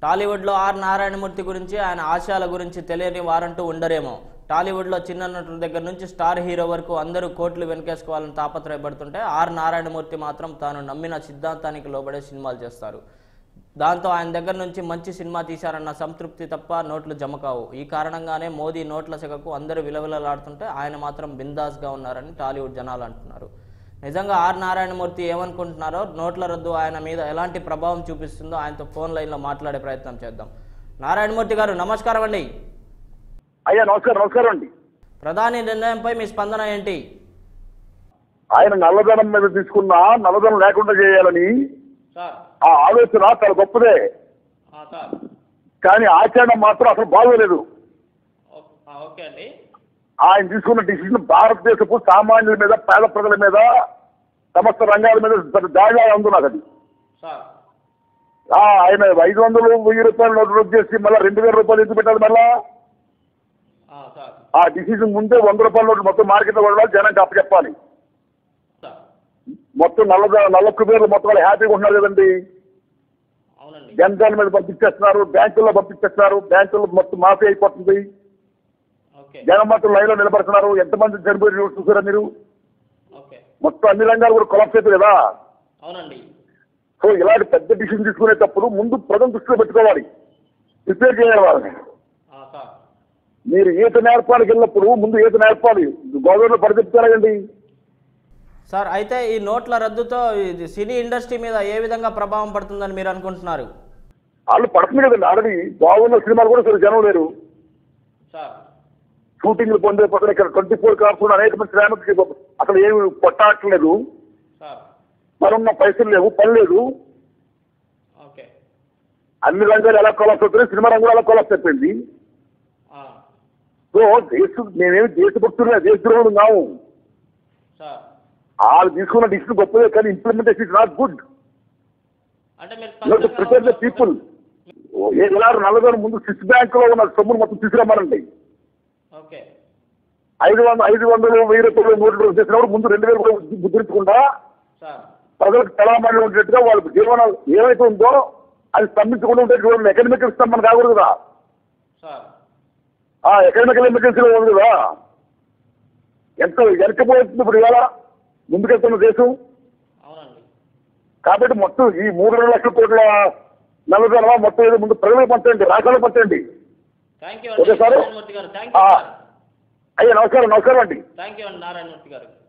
టాలీవుడ్లో ఆర్ నారాయణమూర్తి గురించి ఆయన ఆశయాల గురించి తెలియని వారంటూ ఉండరేమో టాలీవుడ్లో చిన్న నటుల దగ్గర నుంచి స్టార్ హీరో వరకు అందరూ కోట్లు వెనకేసుకోవాలని తాపత్రయపడుతుంటే ఆర్ నారాయణమూర్తి మాత్రం తాను నమ్మిన సిద్ధాంతానికి లోబడే సినిమాలు చేస్తారు దాంతో ఆయన దగ్గర నుంచి మంచి సినిమా తీశారన్న సంతృప్తి తప్ప నోట్లు జమ కావు ఈ కారణంగానే మోదీ నోట్ల సెగకు అందరూ విలవిలలాడుతుంటే ఆయన మాత్రం బిందాస్గా ఉన్నారని టాలీవుడ్ జనాలు అంటున్నారు నిజంగా ఆర్ నారాయణమూర్తి ఏమనుకుంటున్నారో నోట్ల రద్దు ఆయన మీద ఎలాంటి ప్రభావం చూపిస్తుందో ఆయనతో ఫోన్ లైన్లో మాట్లాడే ప్రయత్నం చేద్దాం నారాయణమూర్తి గారు నమస్కారం అండి అయ్యా నమస్కారం నమస్కారం అండి ప్రధాని నిర్ణయంపై మీ స్పందన ఏంటి ఆయన నల్లధనం మీద తీసుకున్న నల్లధనం లేకుండా చేయాలని సార్ ఆ ఆలోచన చాలా గొప్పదే సార్ కానీ ఆచరణ మాత్రం అసలు బాగోలేదు ఓకే అండి ఆయన తీసుకున్న డిసిషన్ భారతదేశపు సామాన్యుల మీద పేద ప్రజల మీద సమస్త రంగాల మీద పెద్ద దాడిగా ఉంది నాకు అది సార్ ఆ, ఆయన ఐదు వందలు వెయ్యి రూపాయలు నోటు రద్దు చేసి మళ్ళీ రెండు వేల రూపాయలు ఎందుకు పెట్టాలి మళ్ళా సార్ ఆ డిసిషన్ ముందే వంద రూపాయల నోట్లు మొత్తం మార్కెట్లో కొనాలి జనానికి అప్పచెప్పాలి సార్ మొత్తం నల్ల నల్ల కుబేర్లు మొత్తం వాళ్ళు హ్యాపీగా ఉంటున్నారు కదండి అవునండి జనధన్ మీద పంపించేస్తున్నారు బ్యాంకుల్లో పంపించేస్తున్నారు బ్యాంకుల్లో మొత్తం మాఫీ అయిపోతుంది ఓకే జనం మాత్రం లైన్ లో నిలబడుతున్నారు ఎంతమంది చనిపోయి చూసారా మీరు ఓకే మొత్తం అన్ని రంగాలు కూడా కొలాప్స్ అయిపోయి కదా అవునండి సో ఇలాంటి పెద్ద డిసిషన్ తీసుకునేటప్పుడు ముందు ప్రజలు దృష్టిలో పెట్టుకోవాలి ప్రిపేర్ చేయాలి వాళ్ళని సార్ మీరు ఈత నేర్పానికి వెళ్ళినప్పుడు ముందు ఈత నేర్పాలి గోదావరిలో పడిచెప్తారండి సార్ అయితే ఈ నోట్ల రద్దుతో ఇది సినీ ఇండస్ట్రీ మీద ఏ విధంగా ప్రభావం పడుతుందని మీరు అనుకుంటున్నారు వాళ్ళు పడుతుంది కదండి ఆల్రెడీ బాగున్న సినిమాలు కూడా సరే జనం లేరు సార్ షూటింగ్లు పొందే పక్కన ఇక్కడ ట్వంటీ ఫోర్ కార్స్ అనేక మంది శ్రామికి అసలు ఏమి కొట్టాట్లేదు సార్ మరున్న పైసలు లేవు పని లేదు ఓకే అన్ని రంగాలు ఎలా కొలాప్స్ అవుతున్నాయి సినిమా రంగం ఎలా కొలాప్స్ అయిపోయింది సో దేశ నేనేమి దేశభక్తులు దేశద్రోహుడు కావు సార్ వాళ్ళు తీసుకున్న డిసిషన్ గొప్పదే కానీ ఇంప్లిమెంటేషన్ ఇస్ నాట్ గుడ్ అంటే యూ ప్రిపేర్ ద పీపుల్ ఎలా నల్లగారు ముందు స్విస్ బ్యాంక్ లో ఉన్న సొమ్మును మొత్తం తీసుకురమ్మారండి ఓకే ఐదు వందలు ఐదు వందలు వెయ్యి రూపాయలు నూరు రూపాయలు చేసినప్పుడు ముందు రెండు వేలు కూడా ముద్రించకుండా సార్ ప్రజలకు తలామణి ఉండేట్టుగా వాళ్ళ జీవనం ఏమైతే ఉందో అది స్తంభించకుండా ఉంటే చూడండి ఎకనామికల్ స్తంభన కాకూడదు కదా సార్ ఆ ఎకనామికల్ ఎమర్జెన్సీలో ఉంది కదా ఎంత వెనకపోతుంది ఇప్పుడు ఇవాళ ముందుకెళ్తున్న దేశం అవునండి కాబట్టి మొత్తం ఈ మూడు రెండు లక్షల కోట్ల నల్లధనమా మొత్తం ఏదో ముందు ప్రజలకు పంచండి రాష్ట్రాలకు పంచండి థ్యాంక్ యూ ఓకే అండి సార్ నారాయణమూర్తి గారు థ్యాంక్ యూ ఆ. సార్ అయ్యా నమస్కారం నమస్కారం అండి థ్యాంక్ యూ అండి నారాయణమూర్తి గారు